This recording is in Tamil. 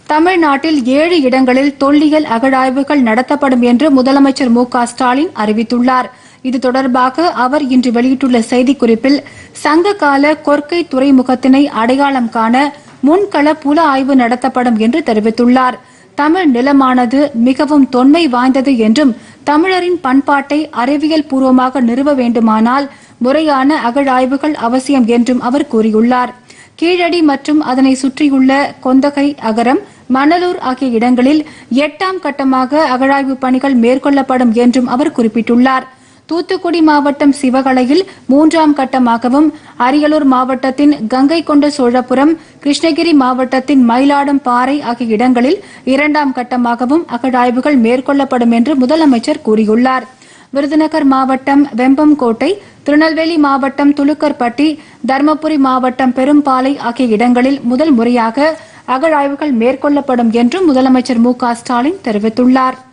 தமிழ்நாட்டில் ஏழு இடங்களில் தொல்லியல் அகழாய்வுகள் நடத்தப்படும் என்று முதலமைச்சர் மு க ஸ்டாலின் அறிவித்துள்ளார் இது தொடர்பாக அவர் இன்று வெளியிட்டுள்ள செய்திக்குறிப்பில் சங்ககால கொர்க்கை துறைமுகத்தினை அடையாளம் காண முன்கள புல ஆய்வு நடத்தப்படும் என்று தெரிவித்துள்ளார் தமிழ் நிலமானது மிகவும் தொன்மை வாய்ந்தது என்றும் தமிழரின் பண்பாட்டை அறிவியல் பூர்வமாக நிறுவ வேண்டுமானால் முறையான அகழாய்வுகள் அவசியம் என்றும் அவர் கூறியுள்ளார் கீழடி மற்றும் அதனை சுற்றியுள்ள கொந்தகை அகரம் மணலூர் ஆகிய இடங்களில் எட்டாம் கட்டமாக அகழாய்வு பணிகள் மேற்கொள்ளப்படும் என்றும் அவர் குறிப்பிட்டுள்ளார் தூத்துக்குடி மாவட்டம் சிவகலையில் மூன்றாம் கட்டமாகவும் அரியலூர் மாவட்டத்தின் கங்கை கொண்ட சோழபுரம் கிருஷ்ணகிரி மாவட்டத்தின் மயிலாடும் பாறை ஆகிய இடங்களில் இரண்டாம் கட்டமாகவும் அகழாய்வுகள் மேற்கொள்ளப்படும் என்று முதலமைச்சர் கூறியுள்ளார் விருதுநகர் மாவட்டம் வெம்பம்கோட்டை திருநெல்வேலி மாவட்டம் துலுக்கர்பட்டி தருமபுரி மாவட்டம் பெரும்பாலை ஆகிய இடங்களில் முதல் முறையாக அகழாய்வுகள் மேற்கொள்ளப்படும் என்றும் முதலமைச்சர் மு க ஸ்டாலின் தெரிவித்துள்ளார்